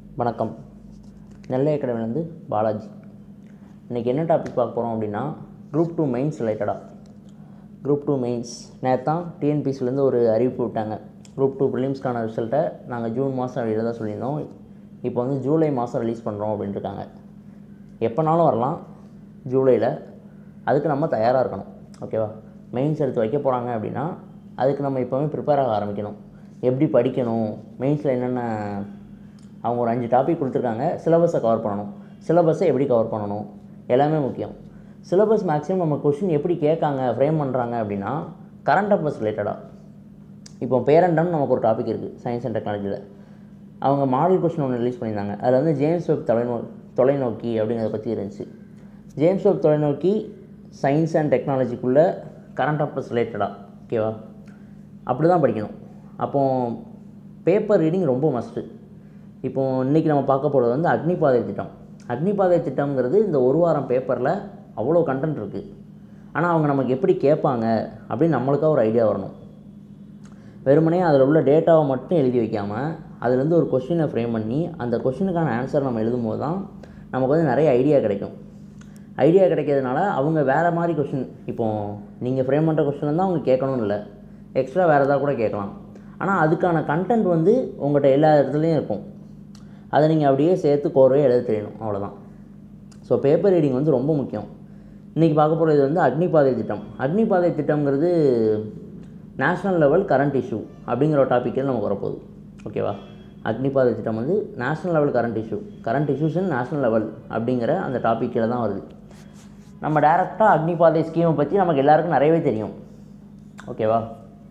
வணக்கம் நெல்லை அகாடமிலேருந்து பாலாஜி இன்றைக்கி என்ன டாபிக் பார்க்க போகிறோம் அப்படின்னா குரூப் டூ மெயின்ஸ் ரிலேட்டடாக குரூப் டூ மெயின்ஸ் நேத்தான் டிஎன்பிசிலேருந்து ஒரு அறிவிப்பு விட்டாங்க குரூப் டூ ப்ரிலிம்ஸ்க்கான ரிசல்ட்டை நாங்கள் ஜூன் மாதம் எழுத சொல்லியிருந்தோம் இப்போ வந்து ஜூலை மாதம் ரிலீஸ் பண்ணுறோம் அப்படின்ட்டு இருக்காங்க எப்போனாலும் வரலாம் ஜூலையில் அதுக்கு நம்ம தயாராக இருக்கணும் ஓகேவா மெயின்ஸ் எடுத்து வைக்க போகிறாங்க அப்படின்னா அதுக்கு நம்ம இப்போவே ப்ரிப்பேர் ஆக ஆரம்பிக்கணும் எப்படி படிக்கணும் மெயின்ஸில் என்னென்ன அவங்க ஒரு அஞ்சு டாபிக் கொடுத்துருக்காங்க சிலபஸை கவர் பண்ணணும் சிலபஸை எப்படி கவர் பண்ணணும் எல்லாமே முக்கியம் சிலபஸ் மேக்ஸிமம் நம்ம கொஷின் எப்படி கேட்காங்க ஃப்ரேம் பண்ணுறாங்க அப்படின்னா கரண்ட் அஃபேர்ஸ் ரிலேட்டடாக இப்போ பேரண்டம் நமக்கு ஒரு டாபிக் இருக்குது சயின்ஸ் அண்ட் டெக்னாலஜியில் அவங்க மாடல் கொஷின் ஒன்று ரிலீஸ் பண்ணியிருந்தாங்க அதில் வந்து ஜேம்ஸ் வெப் தொலைநோ தொலைநோக்கி அப்படிங்கிறத பற்றி இருந்துச்சு ஜேம்ஸ் வெப் தொலைநோக்கி சயின்ஸ் அண்ட் டெக்னாலஜிக்குள்ளே கரண்ட் அஃபேர்ஸ் ரிலேட்டடாக ஓகேவா அப்படி தான் படிக்கணும் அப்போது பேப்பர் ரீடிங் ரொம்ப மஸ்ட்டு இப்போ இன்றைக்கி நம்ம பார்க்க போகிறது வந்து அக்னிபாதை திட்டம் அக்னிபாதை திட்டம்ங்கிறது இந்த ஒரு வாரம் பேப்பரில் அவ்வளோ கண்டென்ட் இருக்குது ஆனால் அவங்க நமக்கு எப்படி கேட்பாங்க அப்படின்னு நம்மளுக்காக ஒரு ஐடியா வரணும் வெறுமனே அதில் உள்ள டேட்டாவை மட்டும் எழுதி வைக்காமல் அதுலேருந்து ஒரு கொஷினை ஃப்ரேம் பண்ணி அந்த கொஷினுக்கான ஆன்சர் நம்ம எழுதும் போது தான் நமக்கு வந்து நிறைய ஐடியா கிடைக்கும் ஐடியா கிடைக்கிறதுனால அவங்க வேறு மாதிரி கொஷின் இப்போது நீங்கள் ஃப்ரேம் பண்ணுற கொஷின் தான் அவங்க கேட்கணும்னு இல்லை எக்ஸ்ட்ரா வேறு ஏதாவது கூட கேட்கலாம் ஆனால் அதுக்கான கண்டென்ட் வந்து உங்கள்கிட்ட எல்லா இடத்துலையும் இருக்கும் அதை நீங்கள் அப்படியே சேர்த்து கோர்வையாக எழுத தெரியணும் அவ்வளோதான் ஸோ பேப்பர் ரீடிங் வந்து ரொம்ப முக்கியம் இன்றைக்கி பார்க்க போகிறது வந்து அக்னிபாதை திட்டம் அக்னிபாதை திட்டம்ங்கிறது நேஷ்னல் லெவல் கரண்ட் இஷ்யூ அப்படிங்கிற ஒரு டாப்பிக்கில் நமக்கு வரப்போகுது ஓகேவா அக்னிபாதை திட்டம் வந்து national level current issue current issues in national level அப்படிங்கிற அந்த டாப்பிக்கில் தான் வருது நம்ம டேரெக்டாக அக்னிபாதை ஸ்கீமை பற்றி நமக்கு எல்லாருக்கும் நிறையவே தெரியும் ஓகேவா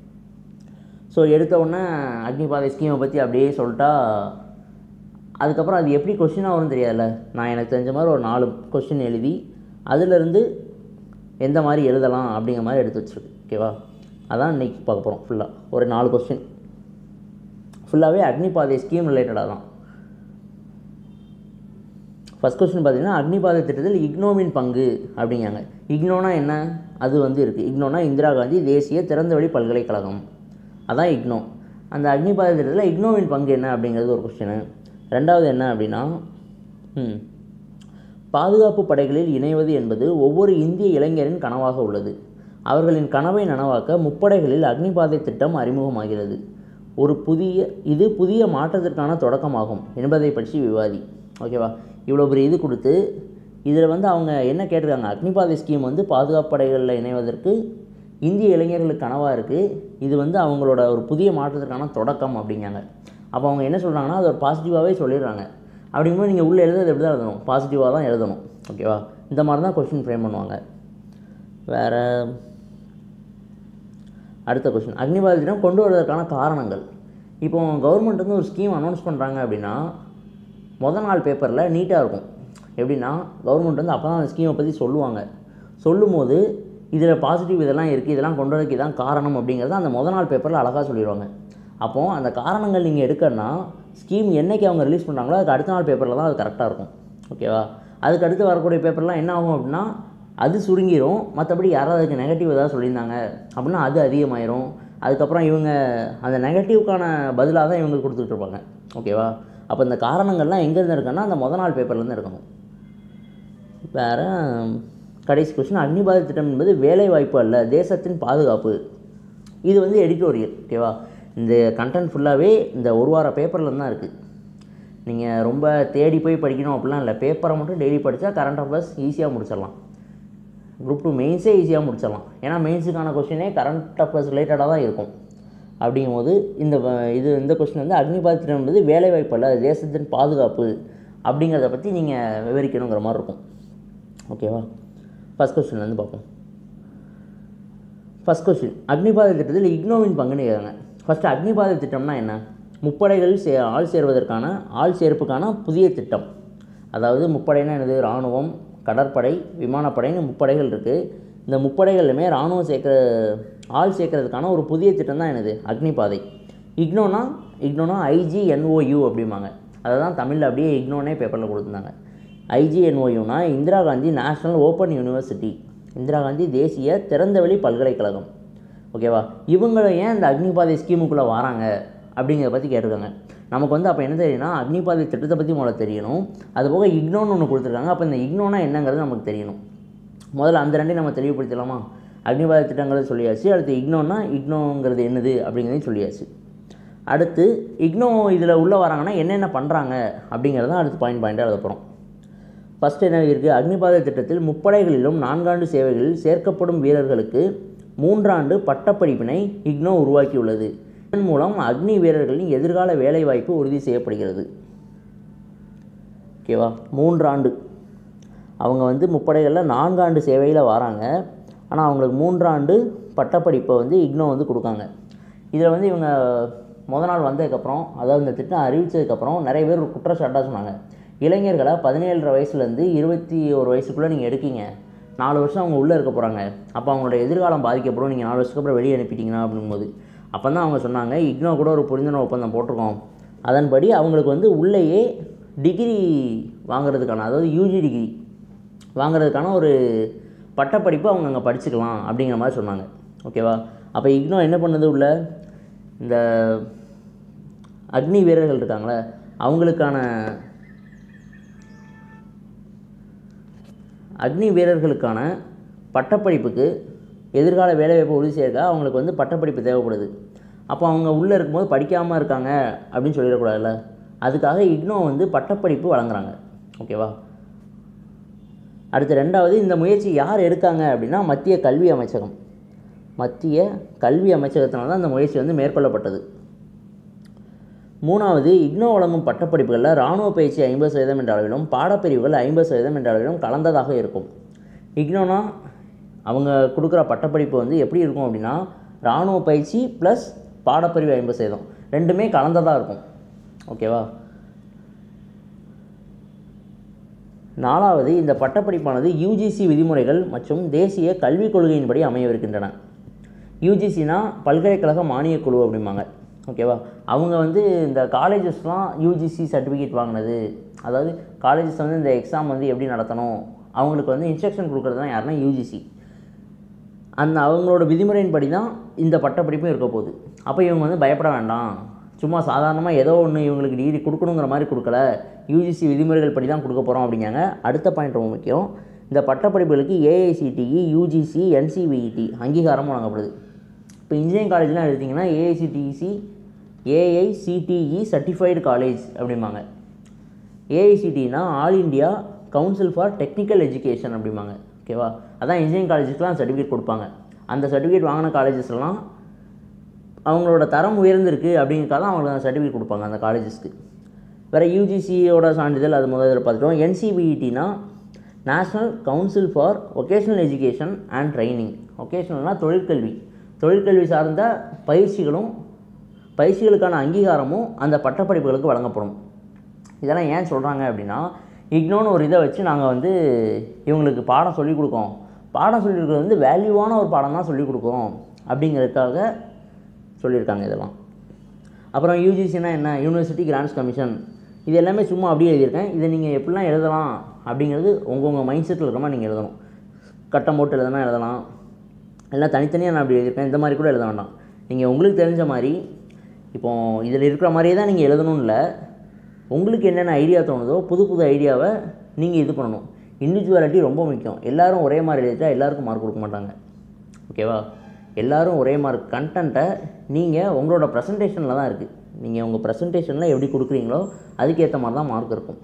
ஸோ எடுத்த உடனே அக்னிபாதை ஸ்கீமை பற்றி அப்படியே சொல்லிட்டா அதுக்கப்புறம் அது எப்படி கொஷினாக வரும்னு தெரியாதுல்ல நான் எனக்கு தெரிஞ்ச மாதிரி ஒரு நாலு கொஷின் எழுதி அதிலிருந்து எந்த மாதிரி எழுதலாம் அப்படிங்கிற மாதிரி எடுத்து வச்சிருக்கு ஓகேவா அதான் இன்றைக்கி பார்க்க போகிறோம் ஃபுல்லாக ஒரு நாலு கொஸ்டின் ஃபுல்லாகவே அக்னிபாதை ஸ்கீம் ரிலேட்டடாக தான் ஃபஸ்ட் கொஸ்டின் பார்த்தீங்கன்னா அக்னிபாதை திட்டத்தில் இக்னோவின் பங்கு அப்படிங்காங்க இக்னோனா என்ன அது வந்து இருக்குது இக்னோனா இந்திரா காந்தி தேசிய திறந்தவெளி பல்கலைக்கழகம் அதான் இக்னோ அந்த அக்னிபாதை திட்டத்தில் இக்னோவின் பங்கு என்ன அப்படிங்கிறது ஒரு கொஸ்டின் ரெண்டாவது என்ன அப்படின்னா ம் பாதுகாப்பு படைகளில் இணைவது என்பது ஒவ்வொரு இந்திய இளைஞரின் கனவாக உள்ளது அவர்களின் கனவை நனவாக்க முப்படைகளில் அக்னிபாதை திட்டம் அறிமுகமாகிறது ஒரு புதிய இது புதிய மாற்றத்திற்கான தொடக்கமாகும் என்பதை பற்றி விவாதி ஓகேவா இவ்வளோ பெரிய இது கொடுத்து இதில் வந்து அவங்க என்ன கேட்டிருக்காங்க அக்னிபாதை ஸ்கீம் வந்து பாதுகாப்பு படைகளில் இணைவதற்கு இந்திய இளைஞர்களுக்கு கனவாக இருக்குது இது வந்து அவங்களோட ஒரு புதிய மாற்றத்திற்கான தொடக்கம் அப்படிங்காங்க அப்போ அவங்க என்ன சொல்கிறாங்கன்னா அது ஒரு பாசிட்டிவாகவே சொல்லிடுறாங்க அப்படிங்கும்போது நீங்கள் உள்ளே எழுதுறது எப்படி தான் எழுதணும் பாசிட்டிவாக தான் எழுதணும் ஓகேவா இந்த மாதிரி தான் கொஷின் ஃப்ரேம் பண்ணுவாங்க வேறு அடுத்த கொஷின் அக்னிபாத திட்டம் கொண்டு வருவதற்கான காரணங்கள் இப்போ கவர்மெண்ட் வந்து ஒரு ஸ்கீம் அனௌன்ஸ் பண்ணுறாங்க அப்படின்னா மொதல் நாள் பேப்பரில் நீட்டாக இருக்கும் எப்படின்னா கவர்மெண்ட் வந்து அப்போ தான் அந்த ஸ்கீமை பற்றி சொல்லுவாங்க சொல்லும்போது இதில் பாசிட்டிவ் இதெல்லாம் இருக்குது இதெல்லாம் கொண்டு வரதுக்கு இதான் காரணம் அப்படிங்கிறத அந்த மொதல் நாள் பேப்பரில் அழகாக சொல்லிடுவாங்க அப்போது அந்த காரணங்கள் நீங்கள் எடுக்கணும்னா ஸ்கீம் என்றைக்கு அவங்க ரிலீஸ் பண்ணுறாங்களோ அதுக்கு அடுத்த நாள் பேப்பரில் தான் அது கரெக்டாக இருக்கும் ஓகேவா அதுக்கு அடுத்து வரக்கூடிய பேப்பர்லாம் என்ன ஆகும் அப்படின்னா அது சுருங்கிரும் மற்றபடி யாராவது அதுக்கு நெகட்டிவ் ஏதாவது சொல்லியிருந்தாங்க அப்படின்னா அது அதிகமாயிரும் அதுக்கப்புறம் இவங்க அந்த நெகட்டிவ்க்கான பதிலாக தான் இவங்க கொடுத்துட்டு இருப்பாங்க ஓகேவா அப்போ இந்த காரணங்கள்லாம் எங்கேருந்து இருக்குன்னா அந்த முத நாள் பேப்பர்லேருந்து இருக்கணும் வேறு கடைசி கொஸ்டின் அக்னிபாத திட்டம் என்பது வேலை வாய்ப்பு அல்ல தேசத்தின் பாதுகாப்பு இது வந்து எடிட்டோரியல் ஓகேவா இந்த கண்டென்ட் ஃபுல்லாகவே இந்த ஒரு வார பேப்பரில் தான் இருக்குது நீங்கள் ரொம்ப தேடி போய் படிக்கணும் அப்படிலாம் இல்லை பேப்பரை மட்டும் டெய்லி படித்தா கரண்ட் அஃபேர்ஸ் ஈஸியாக முடிச்சிடலாம் குரூப் டூ மெயின்ஸே ஈஸியாக முடிச்சிடலாம் ஏன்னா மெயின்ஸுக்கான கொஸ்டினே கரண்ட் அஃபேர்ஸ் ரிலேட்டடாக தான் இருக்கும் அப்படிங்கும்போது இந்த வ- இது இந்த கொஸ்டின் வந்து அக்னிபாத் திட்டம் என்பது வேலைவாய்ப்பு அல்ல அது தேசத்தின் பாதுகாப்பு அப்படிங்கிறத பற்றி நீங்கள் விவரிக்கணுங்கிற மாதிரி இருக்கும் ஓகேவா ஃபஸ்ட் கொஸ்டின்லேருந்து பார்ப்போம் ஃபஸ்ட் கொஸ்டின் அக்னிபாத திட்டத்தில் இக்னோவின் பங்குன்னு கேட்குறாங்க ஃபஸ்ட்டு அக்னிபாத திட்டம்னா என்ன முப்படைகளில் சே ஆள் சேர்வதற்கான ஆள் சேர்ப்புக்கான புதிய திட்டம் அதாவது முப்படைனா என்னது இராணுவம் கடற்படை விமானப்படைன்னு முப்படைகள் இருக்குது இந்த முப்படைகள்லையுமே இராணுவம் சேர்க்குற ஆள் சேர்க்கறதுக்கான ஒரு புதிய திட்டம் தான் என்னது அக்னிபாதை இக்னோனா இக்னோனா ஐஜிஎன்ஓயு அப்படிம்பாங்க அதை தான் தமிழில் அப்படியே இக்னோனே பேப்பரில் கொடுத்துருந்தாங்க ஐஜிஎன்ஓயுனா Indira Gandhi national open university Indira Gandhi தேசிய திறந்தவெளி பல்கலைக்கழகம் ஓகேவா இவங்களை ஏன் இந்த அக்னிபாதை ஸ்கீமுக்குள்ளே வராங்க அப்படிங்கிறத பற்றி கேட்டிருக்காங்க நமக்கு வந்து அப்போ என்ன தெரியும்னா அக்னிபாதை திட்டத்தை பற்றி முதல்ல தெரியணும் அதுபோக இக்னோன்னு ஒன்று கொடுத்துருக்காங்க அப்போ இந்த இக்னோனா என்னங்கிறது நமக்கு தெரியணும் முதல்ல அந்த ரெண்டையும் நம்ம தெளிவுபடுத்தலாமா அக்னிபாத திட்டங்கிறது சொல்லியாச்சு அடுத்து இக்னோன்னா இக்னோங்கிறது என்னது அப்படிங்கிறதையும் சொல்லியாச்சு அடுத்து இக்னோ இதில் உள்ளே வராங்கன்னா என்னென்ன பண்ணுறாங்க அப்படிங்கிறத அடுத்து பாயிண்ட் பாயிண்டாக எழுத போகிறோம் ஃபஸ்ட் என்ன இருக்குது அக்னிபாத திட்டத்தில் முப்படைகளிலும் நான்காண்டு சேவைகளில் சேர்க்கப்படும் வீரர்களுக்கு மூன்றாண்டு பட்டப்படிப்பினை இக்னோ உருவாக்கியுள்ளது இதன் மூலம் அக்னி வீரர்களின் எதிர்கால வேலைவாய்ப்பு உறுதி செய்யப்படுகிறது ஓகேவா மூன்றாண்டு அவங்க வந்து முப்படைகளில் நான்காண்டு சேவையில் வராங்க ஆனால் அவங்களுக்கு மூன்றாண்டு பட்டப்படிப்பை வந்து இக்னோ வந்து கொடுக்காங்க இதில் வந்து இவங்க முத நாள் வந்ததுக்கப்புறம் அதாவது இந்த திட்டம் அறிவித்ததுக்கப்புறம் நிறைய பேர் ஒரு குற்றச்சாட்டாக சொன்னாங்க இளைஞர்களை பதினேழரை வயசுலேருந்து இருபத்தி ஒரு வயசுக்குள்ளே நீங்கள் எடுக்கீங்க நாலு வருஷம் அவங்க உள்ளே இருக்க போகிறாங்க அப்போ அவங்களோட எதிர்காலம் பாதிக்கப்படும் நீங்கள் நாலு வருஷத்துக்கு அப்புறம் வெளியே அனுப்பிட்டீங்கன்னா அப்படிங்கும்போது அப்போ தான் அவங்க சொன்னாங்க இக்னோ கூட ஒரு புரிந்துணர்வு ஒப்பந்தம் போட்டிருக்கோம் அதன்படி அவங்களுக்கு வந்து உள்ளேயே டிகிரி வாங்குறதுக்கான அதாவது யூஜி டிகிரி வாங்குறதுக்கான ஒரு பட்டப்படிப்பு அவங்க அங்கே படிச்சுக்கலாம் அப்படிங்கிற மாதிரி சொன்னாங்க ஓகேவா அப்போ இக்னோ என்ன பண்ணுது உள்ள இந்த அக்னி வீரர்கள் இருக்காங்களே அவங்களுக்கான அக்னி வீரர்களுக்கான பட்டப்படிப்புக்கு எதிர்கால வேலைவாய்ப்பு உறுதி செய்யறதுக்காக அவங்களுக்கு வந்து பட்டப்படிப்பு தேவைப்படுது அப்போ அவங்க உள்ளே இருக்கும்போது படிக்காமல் இருக்காங்க அப்படின்னு சொல்லிடக்கூடாதுல்ல அதுக்காக இக்னோ வந்து பட்டப்படிப்பு வழங்குறாங்க ஓகேவா அடுத்து ரெண்டாவது இந்த முயற்சி யார் எடுக்காங்க அப்படின்னா மத்திய கல்வி அமைச்சகம் மத்திய கல்வி அமைச்சகத்தினால தான் இந்த முயற்சி வந்து மேற்கொள்ளப்பட்டது மூணாவது இக்னோ வழங்கும் பட்டப்படிப்புகளில் இராணுவ பயிற்சி ஐம்பது சதவீதம் என்ற அளவிலும் பாடப்பிரிவுகள் ஐம்பது சதவீதம் என்ற அளவிலும் கலந்ததாக இருக்கும் இக்னோனா அவங்க கொடுக்குற பட்டப்படிப்பு வந்து எப்படி இருக்கும் அப்படின்னா இராணுவ பயிற்சி ப்ளஸ் பாடப்பிரிவு ஐம்பது சதவீதம் ரெண்டுமே கலந்ததாக இருக்கும் ஓகேவா நாலாவது இந்த பட்டப்படிப்பானது யூஜிசி விதிமுறைகள் மற்றும் தேசிய கல்விக் கொள்கையின்படி அமையவிருக்கின்றன யூஜிசினா பல்கலைக்கழக மானியக் குழு அப்படிம்பாங்க ஓகேவா அவங்க வந்து இந்த காலேஜஸ்லாம் யூஜிசி சர்டிஃபிகேட் வாங்கினது அதாவது காலேஜஸ் வந்து இந்த எக்ஸாம் வந்து எப்படி நடத்தணும் அவங்களுக்கு வந்து இன்ஸ்ட்ரக்ஷன் கொடுக்குறது தான் யாருன்னா யூஜிசி அந்த அவங்களோட விதிமுறையின்படி தான் இந்த பட்டப்படிப்பும் இருக்க போகுது அப்போ இவங்க வந்து பயப்பட வேண்டாம் சும்மா சாதாரணமாக ஏதோ ஒன்று இவங்களுக்கு டிகிரி கொடுக்கணுங்கிற மாதிரி கொடுக்கல யூஜிசி விதிமுறைகள் படி தான் கொடுக்க போகிறோம் அப்படிங்காங்க அடுத்த பாயிண்ட் ரொம்ப முக்கியம் இந்த பட்டப்படிப்புகளுக்கு ஏஐசிடிஇ யூஜிசி என்சிவிஇடி அங்கீகாரம் வழங்கப்படுது இப்போ இன்ஜினியரிங் காலேஜ்லாம் எடுத்திங்கன்னா ஏஐசிடிசி ஏஐசிடிஇ சர்டிஃபைடு காலேஜ் அப்படிம்பாங்க ஏஐசிடினா all India council for technical education அப்படிம்பாங்க ஓகேவா அதான் இன்ஜினியரிங் காலேஜுக்குலாம் சர்டிஃபிகேட் கொடுப்பாங்க அந்த சர்டிஃபிகேட் வாங்கின காலேஜஸ்லாம் அவங்களோட தரம் உயர்ந்திருக்கு அப்படிங்கிறக்காக தான் அவங்களுக்கு அந்த சர்டிஃபிகேட் கொடுப்பாங்க அந்த காலேஜஸ்க்கு வேறு யூஜிசியோட சான்றிதழ் அது முதல் இதில் பார்த்துட்டோம் என்சிபிஇடினா national council for vocational education and training ஒகேஷ்னல்னால் தொழிற்கல்வி தொழிற்கல்வி சார்ந்த பயிற்சிகளும் பயிற்சிகளுக்கான அங்கீகாரமும் அந்த பட்டப்படிப்புகளுக்கு வழங்கப்படும் இதெல்லாம் ஏன் சொல்கிறாங்க அப்படின்னா இக்னோன்னு ஒரு இதை வச்சு நாங்கள் வந்து இவங்களுக்கு பாடம் சொல்லிக் கொடுக்கோம் பாடம் சொல்லிக் கொடுக்குறது வந்து வேல்யூவான ஒரு பாடம் தான் சொல்லிக் கொடுக்குறோம் அப்படிங்கிறதுக்காக சொல்லியிருக்காங்க இதெல்லாம் அப்புறம் யூஜிசினா என்ன யூனிவர்சிட்டி கிராண்ட்ஸ் கமிஷன் இது எல்லாமே சும்மா அப்படியே எழுதியிருக்கேன் இதை நீங்கள் எப்படிலாம் எழுதலாம் அப்படிங்கிறது உங்கள் உங்கள் மைண்ட் செட்டில் இருக்கிற மாதிரி நீங்கள் எழுதணும் கட்டம் போட்டு எழுதனா எழுதலாம் எல்லாம் தனித்தனியாக நான் அப்படி எழுதியிருக்கேன் இந்த மாதிரி கூட எழுத வேண்டாம் நீங்கள் உங்களுக்கு தெரிஞ்ச மாதிரி இப்போ இதில் இருக்கிற மாதிரியே தான் நீங்கள் எழுதணும்னு இல்லை உங்களுக்கு என்னென்ன ஐடியா தோணுதோ புது புது ஐடியாவை நீங்கள் இது பண்ணணும் இண்டிவிஜுவாலிட்டி ரொம்ப முக்கியம் எல்லாரும் ஒரே மாதிரி எழுதிட்டா எல்லாருக்கும் மார்க் கொடுக்க மாட்டாங்க ஓகேவா எல்லாரும் ஒரே மார்க் கண்டென்ட்டை நீங்கள் உங்களோட ப்ரெசன்டேஷனில் தான் இருக்குது நீங்கள் உங்கள் ப்ரெசன்டேஷனில் எப்படி கொடுக்குறீங்களோ அதுக்கேற்ற மாதிரி தான் மார்க் இருக்கும்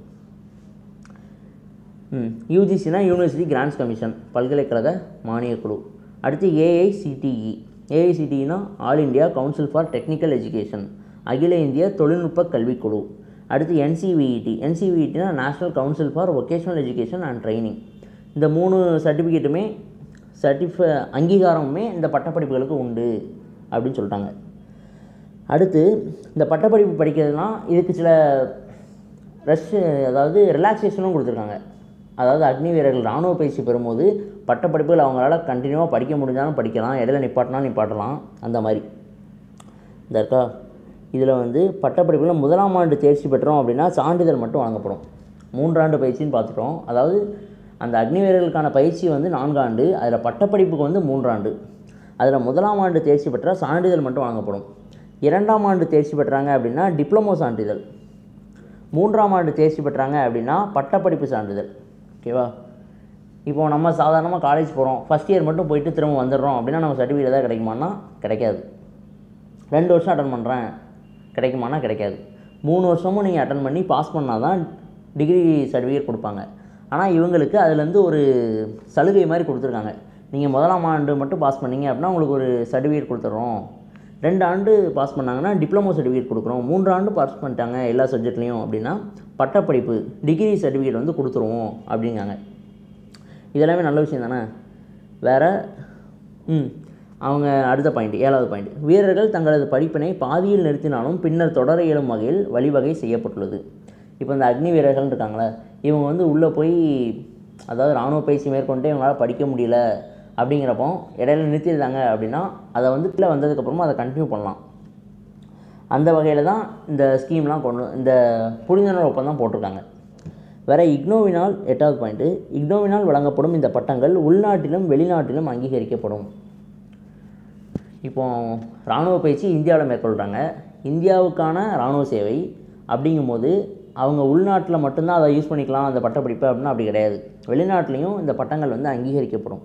ம் யூஜிசினா யூனிவர்சிட்டி கிராண்ட்ஸ் கமிஷன் பல்கலைக்கழக மானியக் குழு அடுத்து ஏஐசிடிஇ ஏஐசிடிஇனா all India council for technical education அகில இந்திய தொழில்நுட்ப கல்விக்குழு அடுத்து என்சிவிஇடி என்சிவிஇடினா national council for vocational education and training இந்த மூணு சர்டிஃபிகேட்டுமே சர்டிஃப அங்கீகாரமுமே இந்த பட்டப்படிப்புகளுக்கு உண்டு அப்படின்னு சொல்லிட்டாங்க அடுத்து இந்த பட்டப்படிப்பு படிக்கிறதுனா இதுக்கு சில ரெஸ்ட் அதாவது ரிலாக்ஸேஷனும் கொடுத்துருக்காங்க அதாவது அக்னி வீரர்கள் இராணுவ பயிற்சி பெறும்போது பட்டப்படிப்புகள் அவங்களால கண்டினியூவாக படிக்க முடிஞ்சாலும் படிக்கலாம் இடையில நிப்பாட்டினா நிப்பாட்டலாம் அந்த மாதிரி இந்த இருக்கா இதில் வந்து பட்டப்படிப்பில் முதலாம் ஆண்டு தேர்ச்சி பெற்றோம் அப்படின்னா சான்றிதழ் மட்டும் வழங்கப்படும் மூன்றாண்டு பயிற்சின்னு பார்த்துட்டோம் அதாவது அந்த அக்னி வீரர்களுக்கான பயிற்சி வந்து நான்காண்டு அதில் பட்டப்படிப்புக்கு வந்து மூன்றாண்டு அதில் முதலாம் ஆண்டு தேர்ச்சி பெற்றால் சான்றிதழ் மட்டும் வழங்கப்படும் இரண்டாம் ஆண்டு தேர்ச்சி பெற்றாங்க அப்படின்னா டிப்ளமோ சான்றிதழ் மூன்றாம் ஆண்டு தேர்ச்சி பெற்றாங்க அப்படின்னா பட்டப்படிப்பு சான்றிதழ் ஓகேவா இப்போ நம்ம சாதாரணமாக காலேஜ் போகிறோம் ஃபஸ்ட் இயர் மட்டும் போயிட்டு திரும்ப வந்துடுறோம் அப்படின்னா நம்ம சர்டிஃபிகேட் ஏதாவது கிடைக்குமான்னா கிடைக்காது ரெண்டு வருஷம் அட்டன் பண்ணுறேன் கிடைக்குமானா கிடைக்காது மூணு வருஷமும் நீங்கள் அட்டன் பண்ணி பாஸ் பண்ணால் தான் டிகிரி சர்டிஃபிகேட் கொடுப்பாங்க ஆனால் இவங்களுக்கு அதுலேருந்து ஒரு சலுகை மாதிரி கொடுத்துருக்காங்க நீங்கள் முதலாம் ஆண்டு மட்டும் பாஸ் பண்ணீங்க அப்படின்னா உங்களுக்கு ஒரு சர்டிஃபிகேட் கொடுத்துட்றோம் ரெண்டு ஆண்டு பாஸ் பண்ணாங்கன்னா டிப்ளமோ சர்டிஃபிகேட் கொடுக்குறோம் மூன்று ஆண்டு பாஸ் பண்ணிட்டாங்க எல்லா சப்ஜெக்ட்லேயும் அப்படின்னா பட்டப்படிப்பு டிகிரி சர்டிஃபிகேட் வந்து கொடுத்துருவோம் அப்படிங்காங்க இதெல்லாமே நல்ல விஷயம் தானே வேறு ம் அவங்க அடுத்த பாயிண்ட் ஏழாவது பாயிண்ட் வீரர்கள் தங்களது படிப்பினை பாதியில் நிறுத்தினாலும் பின்னர் தொடர இயலும் வகையில் வழிவகை செய்யப்பட்டுள்ளது இப்போ இந்த அக்னி வீரர்கள் இருக்காங்களே இவங்க வந்து உள்ளே போய் அதாவது இராணுவ பயிற்சி மேற்கொண்டே இவங்களால் படிக்க முடியல அப்படிங்கிறப்போ இடையில நிறுத்திடுறாங்க அப்படின்னா அதை வந்து கீழே வந்ததுக்கப்புறமா அதை கண்டினியூ பண்ணலாம் அந்த வகையில் தான் இந்த ஸ்கீம்லாம் கொண்டு இந்த புரிந்துணர்வு ஒப்பந்தம் போட்டிருக்காங்க வேற இக்னோவினால் எட்டாவது பாயிண்ட்டு இக்னோவினால் வழங்கப்படும் இந்த பட்டங்கள் உள்நாட்டிலும் வெளிநாட்டிலும் அங்கீகரிக்கப்படும் இப்போ இராணுவ பயிற்சி இந்தியாவில் மேற்கொள்கிறாங்க இந்தியாவுக்கான இராணுவ சேவை அப்படிங்கும்போது அவங்க உள்நாட்டில் மட்டும்தான் அதை யூஸ் பண்ணிக்கலாம் அந்த பட்டப்படிப்பை அப்படின்னா அப்படி கிடையாது வெளிநாட்டிலையும் இந்த பட்டங்கள் வந்து அங்கீகரிக்கப்படும்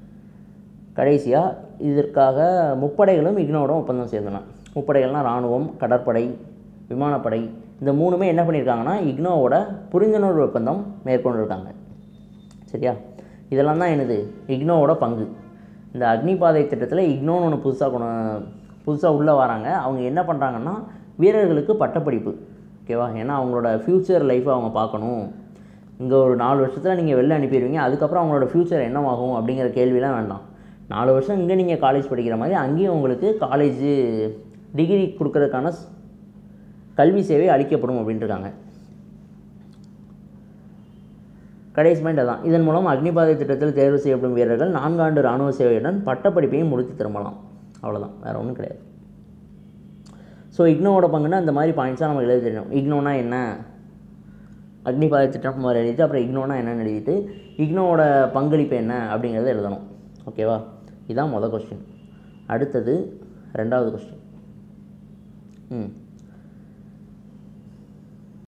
கடைசியாக இதற்காக முப்படைகளும் இக்னோட ஒப்பந்தம் சேர்ந்தன முப்படைகள்னால் இராணுவம் கடற்படை விமானப்படை இந்த மூணுமே என்ன பண்ணியிருக்காங்கன்னா இக்னோவோட புரிந்துணர்வு ஒப்பந்தம் மேற்கொண்டிருக்காங்க சரியா இதெல்லாம் தான் என்னது இக்னோவோட பங்கு இந்த அக்னிபாதை திட்டத்தில் இக்னோன்னு ஒன்று புதுசாக கொண்டு புதுசாக உள்ளே வராங்க அவங்க என்ன பண்ணுறாங்கன்னா வீரர்களுக்கு பட்டப்படிப்பு ஓகேவா ஏன்னா அவங்களோட ஃப்யூச்சர் லைஃப்பை அவங்க பார்க்கணும் இங்கே ஒரு நாலு வருஷத்தில் நீங்கள் வெளில அனுப்பிடுவீங்க அதுக்கப்புறம் அவங்களோட ஃப்யூச்சர் என்னவாகும் அப்படிங்கிற கேள்விலாம் வேண்டாம் நாலு வருஷம் இங்கே நீங்கள் காலேஜ் படிக்கிற மாதிரி அங்கேயும் உங்களுக்கு காலேஜு டிகிரி கொடுக்கறதுக்கான ஸ்- கல்வி சேவை அளிக்கப்படும் அப்படின்ட்டுருக்காங்க கடைசி பாயிண்ட் அதான் இதன் மூலம் அக்னிபாதை திட்டத்தில் தேர்வு செய்யப்படும் வீரர்கள் நான்காண்டு இராணுவ சேவையுடன் பட்டப்படிப்பையும் முடித்து திரும்பலாம் அவ்வளோதான் வேறு ஒன்றும் கிடையாது ஸோ இக்னோவோட பங்குன்னா இந்த மாதிரி பாயிண்ட்ஸாக நம்ம எழுத தெரியணும் இக்னோனா என்ன அக்னிபாதை திட்டம் மாதிரி எழுதிட்டு அப்புறம் இக்னோனா என்னன்னு எழுதிட்டு இக்னோவோட பங்களிப்பு என்ன அப்படிங்கிறத எழுதணும் ஓகேவா இதான் மொதல் கொஸ்டின் அடுத்தது ரெண்டாவது கொஸ்டின் ம்